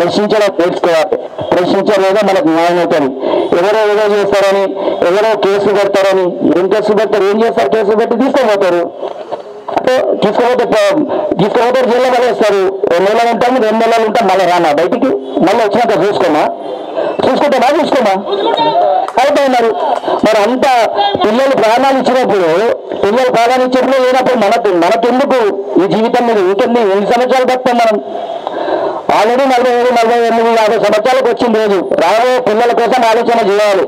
ప్రశ్నించడం నేర్చుకోవాలి ప్రశ్నించలేదో మనకు న్యాయం అవుతుంది ఎవరో ఏదో చేస్తారని ఎవరో కేసు పెడతారని ఏం కేసు పెడతారు ఏం చేస్తారు కేసు పెట్టి తీసుకుపోతారు అంటే తీసుకుపోతే పో- తీసుకుపోతే జైల్లో పడేస్తారు రెండు నెలలు ఉంటాము రెండు నెలలు ఉంటాం మళ్ళీ రానా బయటికి మళ్ళీ వచ్చినాక చూసుకోమా చూసుకుంటామా చూసుకోమా అయిపోయినారు మరి అంత పిల్లలు ప్రాణాలు ఇచ్చినప్పుడు పిల్లలు ప్రాణాలు ఇచ్చినప్పుడు లేనప్పుడు మనకు మనకెందుకు ఈ జీవితం మీద ఇంకెన్ని ఎన్ని సంవత్సరాలు బతాం మనం ఆల్రెడీ నలభై ఏడు నలభై ఎనిమిది యాభై సంవత్సరాలకు వచ్చింది రోజు రాబోయే పిల్లల కోసం ఆలోచన చేయాలి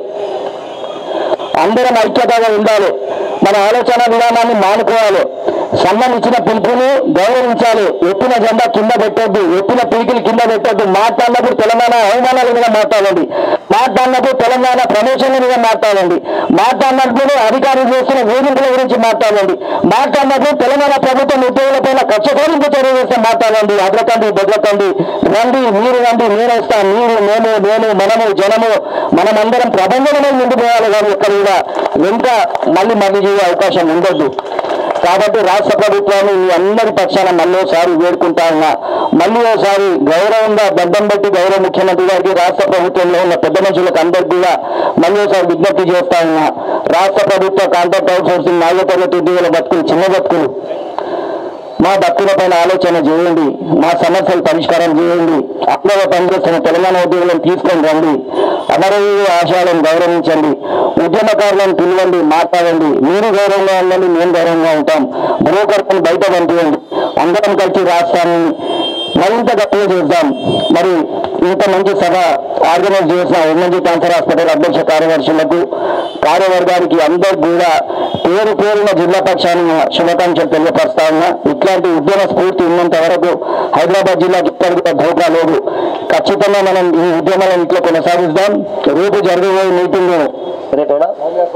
అందరం ఐక్యతగా ఉండాలి మన ఆలోచన విధానాన్ని మానుకోవాలి సన్నం ఇచ్చిన పిలుపుని గౌరవించాలి ఎత్తిన జెండా కింద పెట్టొద్దు ఎత్తిన పీకిలు కింద పెట్టొద్దు మాట్లాడినప్పుడు తెలంగాణ అవమానాల మీద మాట్లాడండి మాట్లాడినప్పుడు తెలంగాణ ప్రమోషన్ల మీద మాట్లాడండి మాట్లాడినప్పుడు అధికారులు చేస్తున్న వేధింపుల గురించి మాట్లాడండి మాట్లాడినప్పుడు తెలంగాణ ప్రభుత్వం ఉద్యోగులపైన ఖర్చు సాధింపు చర్య చేస్తే మాట్లాడండి అడ్లకండి బెడ్లకండి రండి మీరు రండి నేను వస్తా మీరు నేను నేను మనము జనము మనమందరం ప్రబంధనమే ముందు పోవాలి కానీ ఇక్కడ కూడా వెంట మళ్ళీ మళ్ళీ చేసే అవకాశం ఉండొద్దు కాబట్టి రాష్ట్ర ప్రభుత్వాన్ని మీ అందరి పక్షాన మళ్ళీ ఒకసారి వేడుకుంటా ఉన్నా మళ్ళీ ఒకసారి గౌరవంగా దండం పెట్టి గౌరవ ముఖ్యమంత్రి గారికి రాష్ట్ర ప్రభుత్వంలో ఉన్న పెద్ద మనుషులకు అందరికీ కూడా మళ్ళీ ఒకసారి విజ్ఞప్తి చేస్తా ఉన్నా రాష్ట్ర ప్రభుత్వ కాంట్రాక్ట్ అవుట్ సోర్సింగ్ నాలుగో తరగతి ఉద్యోగుల బతుకులు చిన్న బతుకులు మా బతుకుల పైన ఆలోచన చేయండి మా సమస్యలు పరిష్కారం చేయండి అందరూ పనిచేస్తున్న తెలంగాణ ఉద్యోగులను తీసుకొని రండి అమరవీరు ఆశయాలను గౌరవించండి ఉద్యమకారులను పిలవండి మాట్లాడండి మీరు గౌరవంగా ఉండండి మేము గౌరవంగా ఉంటాం బ్రోకర్లను బయట పంపించండి అందరం కలిసి రాష్ట్రాన్ని మరింత గట్టిగా చేద్దాం మరి ఇంత మంచి సభ ఆర్గనైజ్ చేసిన ఎమ్మెల్యే క్యాన్సర్ హాస్పిటల్ అధ్యక్ష కార్యదర్శులకు కార్యవర్గానికి అందరికి కూడా పేరు పేరున జిల్లా పక్షాన్ని శుభాకాంక్షలు తెలియపరుస్తా ఉన్నా ఇట్లాంటి ఉద్యమ స్ఫూర్తి ఉన్నంత వరకు హైదరాబాద్ జిల్లాకి ఇప్పటికి కూడా ధోకా లేదు ఖచ్చితంగా మనం ఈ ఉద్యమాలను ఇట్లా కొనసాగిద్దాం రేపు జరగబోయే మీటింగ్ రేపేనా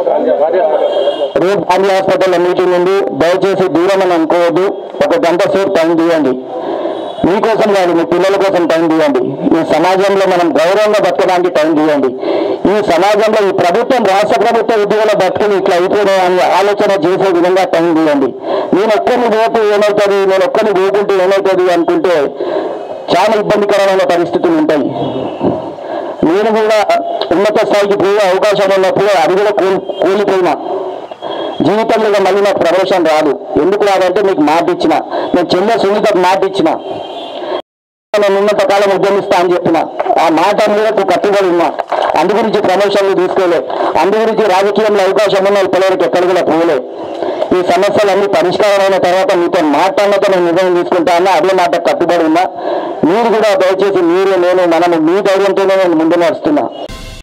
రేపు గాంధీ హాస్పిటల్లో మీటింగ్ ఉంది దయచేసి దూరం అని అనుకోవద్దు ఒక గంట సేపు టైం తీయండి మీకోసం కాదు మీ పిల్లల కోసం టైం తీయండి ఈ సమాజంలో మనం గౌరవంగా బతకడానికి టైం తీయండి ఈ సమాజంలో ఈ ప్రభుత్వం రాష్ట్ర ప్రభుత్వ ఉద్యోగుల బతుకులు ఇట్లా అయిపోయినాయని ఆలోచన చేసే విధంగా టైం తీయండి నేను ఒక్కరిని పోతే ఏమవుతుంది నేను ఒక్కరిని పోకుంటే ఏమవుతుంది అనుకుంటే చాలా ఇబ్బందికరమైన పరిస్థితులు ఉంటాయి నేను కూడా ఉన్నత స్థాయికి పోయే అవకాశం ఉన్నప్పుడు అది కూడా కూలి కూలిపోయినా జీవితంలో ఇక మళ్ళీ నాకు ప్రమోషన్ రాదు ఎందుకు రాదంటే మీకు మాట ఇచ్చిన నేను చిన్న సునీతకు మాట ఇచ్చిన నేను ఉన్నంత కాలం ఉద్యమిస్తా అని చెప్పిన ఆ మాట మీద కట్టుబడి ఉన్నా అందు గురించి ప్రమోషన్లు తీసుకోలే అందు గురించి రాజకీయంలో అవకాశం ఉన్న పిల్లలకి ఎక్కడ కూడా పోలే ఈ సమస్యలన్నీ పరిష్కారమైన తర్వాత మీతో మాట్లాడినతో నేను నిర్ణయం తీసుకుంటా అన్నా అదే మాట కట్టుబడి ఉన్నా మీరు కూడా దయచేసి మీరు నేను మనము మీ ధైర్యంతోనే నేను ముందు నడుస్తున్నా